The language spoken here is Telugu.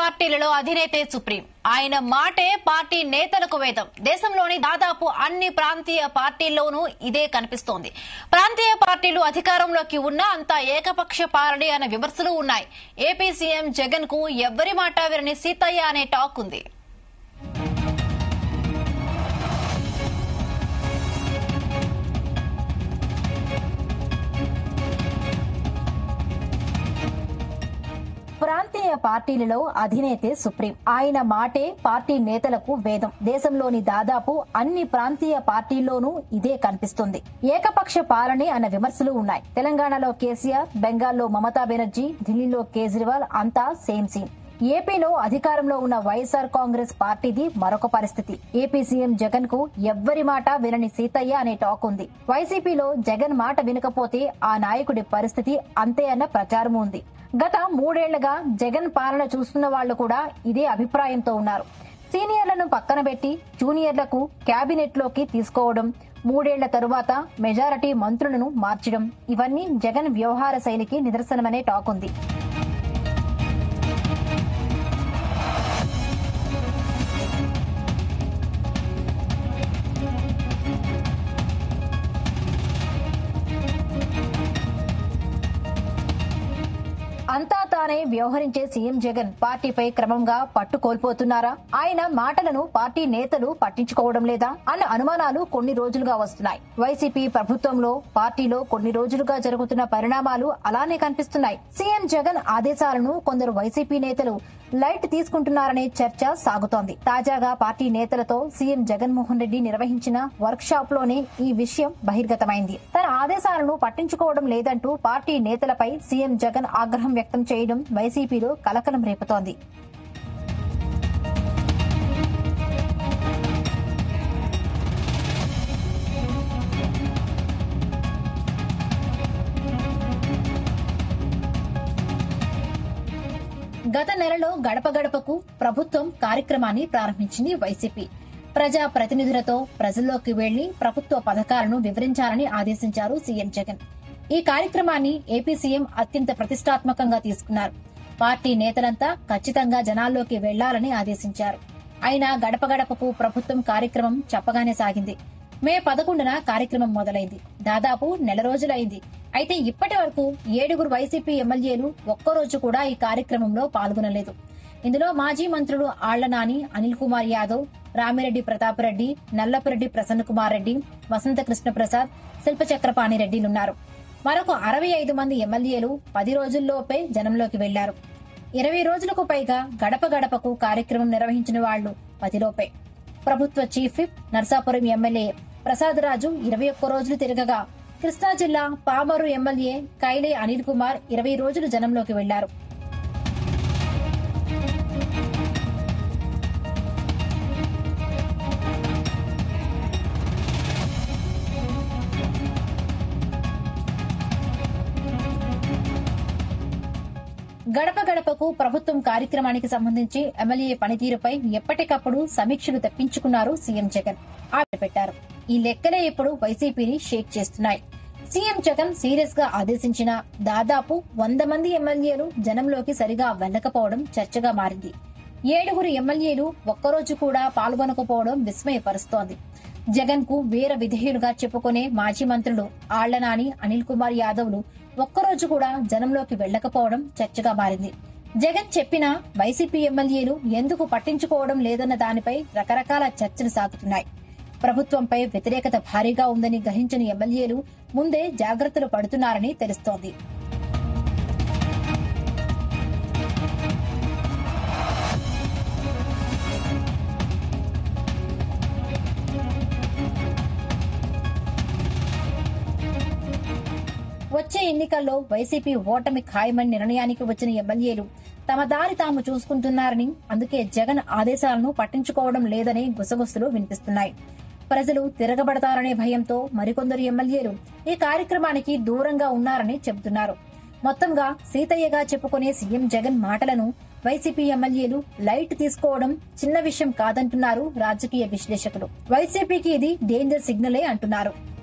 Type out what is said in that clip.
పార్టీలలో అధినేతే సుప్రీం ఆయన మాటే పార్టీ నేతలకు వేదం దేశంలోని దాదాపు అన్ని ప్రాంతీయ పార్టీల్లోనూ ఇదే కనిపిస్తోంది ప్రాంతీయ పార్టీలు అధికారంలోకి ఉన్నా అంతా ఏకపక్ష పాలనే అనే విమర్శలు ఉన్నాయి ఏపీ సీఎం జగన్ కు ఎవ్వరి మాట వినని సీతయ్య అనే టాక్ ఉంది ప్రాంతీయ పార్టీలలో అధినేతే సుప్రీం ఆయన మాటే పార్టీ నేతలకు వేదం దేశంలోని దాదాపు అన్ని ప్రాంతీయ పార్టీల్లోనూ ఇదే కనిపిస్తుంది ఏకపక్ష పాలనే అన్న విమర్శలు ఉన్నాయి తెలంగాణలో కేసీఆర్ బెంగాల్లో మమతా బెనర్జీ ఢిల్లీలో కేజ్రీవాల్ అంతా సేమ్ సీన్ ఏపీలో అధికారంలో ఉన్న వైఎస్ఆర్ కాంగ్రెస్ పార్టీది మరొక పరిస్థితి ఏపీ సీఎం జగన్ కు ఎవ్వరి మాట వినని సీతయ్య అనే టాక్ ఉంది వైసీపీలో జగన్ మాట వినకపోతే ఆ నాయకుడి పరిస్థితి అంతే అన్న ప్రచారం ఉంది గత మూడేళ్లుగా జగన్ పాలన చూస్తున్న వాళ్లు కూడా ఇదే అభిప్రాయంతో ఉన్నారు సీనియర్లను పక్కన పెట్టి జూనియర్లకు కేబినెట్ లోకి తీసుకోవడం మూడేళ్ల తరువాత మెజారిటీ మంత్రులను మార్చడం ఇవన్నీ జగన్ వ్యవహార శైలికి నిదర్శనమనే టాక్ ఉంది అంతా తానే వ్యవహరించే సీఎం జగన్ పార్టీపై క్రమంగా పట్టు కోల్పోతున్నారా ఆయన మాటలను పార్టీ నేతలు పట్టించుకోవడం లేదా అన్న అనుమానాలు కొన్ని రోజులుగా వస్తున్నాయి వైసీపీ ప్రభుత్వంలో పార్టీలో కొన్ని రోజులుగా జరుగుతున్న పరిణామాలు అలానే కనిపిస్తున్నాయి సీఎం జగన్ ఆదేశాలను కొందరు వైసీపీ నేతలు లైట్ తీసుకుంటున్నారనే చర్చ సాగుతోంది తాజాగా పార్టీ నేతలతో సీఎం జగన్మోహన్ రెడ్డి నిర్వహించిన వర్క్ షాప్ లోనే ఈ విషయం బహిర్గతమైంది తన ఆదేశాలను పట్టించుకోవడం లేదంటూ పార్టీ నేతలపై సీఎం జగన్ ఆగ్రహం వ్యక్తం చేయడం వైసీపీలో కలకలం రేపుతోంది గత నెలలో గడప గడపకు ప్రభుత్వం కార్యక్రమాన్ని ప్రారంభించింది వైసీపీ ప్రజా ప్రతినిధులతో ప్రజల్లోకి వెళ్లి ప్రభుత్వ పథకాలను వివరించాలని ఆదేశించారు సీఎం జగన్ ఈ కార్యక్రమాన్ని ఏపీ సీఎం అత్యంత ప్రతిష్టాత్మకంగా తీసుకున్నారు పార్టీ నేతలంతా ఖచ్చితంగా జనాల్లోకి వెళ్లాలని ఆదేశించారు అయినా గడప గడపకు ప్రభుత్వం కార్యక్రమం చెప్పగానే సాగింది మే పదకొండున కార్యక్రమం మొదలైంది దాదాపు నెల రోజులైంది అయితే ఇప్పటి వరకు ఏడుగురు వైసీపీ ఎమ్మెల్యేలు ఒక్కరోజు కూడా ఈ కార్యక్రమంలో పాల్గొనలేదు ఇందులో మాజీ మంత్రులు ఆళ్ల నాని అనిల్ కుమార్ యాదవ్ రామిరెడ్డి ప్రతాప్ రెడ్డి నల్లపురెడ్డి ప్రసన్న కుమార్ రెడ్డి వసంత కృష్ణ ప్రసాద్ శిల్పచక్రపాణి రెడ్డిలున్నారు మరొక అరవై ఐదు మంది ఎమ్మెల్యేలు పది రోజుల్లోపే జనంలోకి వెళ్లారు ఇరవై రోజులకు పైగా గడప గడపకు కార్యక్రమం నిర్వహించిన వాళ్లు పదిలోపే ప్రభుత్వ chief whip Narsapuram MLA Prasadaraju ఇరవై ఒక్క రోజులు తిరగగా కృష్ణా జిల్లా పామరు ఎమ్మెల్యే కైలే అనిల్ కుమార్ ఇరవై రోజులు జనంలోకి వెళ్లారు గడప గడపకు ప్రభుత్వం కార్యక్రమానికి సంబంధించి ఎమ్మెల్యే పనితీరుపై ఎప్పటికప్పుడు సమీక్షలు తెప్పించుకున్నారు సీఎం జగన్ ఆవిడ పెట్టారు ఈ లెక్కలే ఇప్పుడు వైసీపీని షేక్ చేస్తున్నాయి సీఎం జగన్ సీరియస్ గా ఆదేశించిన దాదాపు వంద మంది ఎమ్మెల్యేలు జనంలోకి సరిగా వెళ్లకపోవడం చర్చగా మారింది ఏడుగురు ఎమ్మెల్యేలు ఒక్కరోజు కూడా పాల్గొనకపోవడం విస్మయపరుస్తోంది జగన్ కు వీర విధేయులుగా చెప్పుకునే మాజీ మంత్రులు ఆళ్లనాని అనిల్ కుమార్ యాదవ్లు ఒక్కరోజు కూడా జనంలోకి వెళ్లకపోవడం చర్చగా మారింది జగన్ చెప్పినా వైసీపీ ఎమ్మెల్యేలు ఎందుకు పట్టించుకోవడం లేదన్న దానిపై రకరకాల చర్చలు సాగుతున్నాయి ప్రభుత్వంపై వ్యతిరేకత భారీగా ఉందని గ్రహించిన ఎమ్మెల్యేలు ముందే జాగ్రత్తలు పడుతున్నారని తెలుస్తోంది వచ్చే ఎన్నికల్లో వైసీపీ ఓటమి ఖాయమని నిర్ణయానికి వచ్చిన ఎమ్మెల్యేలు తమ దారి తాము చూసుకుంటున్నారని అందుకే జగన్ ఆదేశాలను పట్టించుకోవడం లేదని గుసగుసలు వినిపిస్తున్నాయి ప్రజలు తిరగబడతారనే భయంతో మరికొందరు ఎమ్మెల్యేలు ఈ కార్యక్రమానికి దూరంగా ఉన్నారని చెబుతున్నారు మొత్తంగా సీతయ్యగా చెప్పుకునే సీఎం జగన్ మాటలను వైసీపీ ఎమ్మెల్యేలు లైట్ తీసుకోవడం చిన్న విషయం కాదంటున్నారు రాజకీయ విశ్లేషకులు వైసీపీకి ఇది డేంజర్ సిగ్నలే అంటున్నారు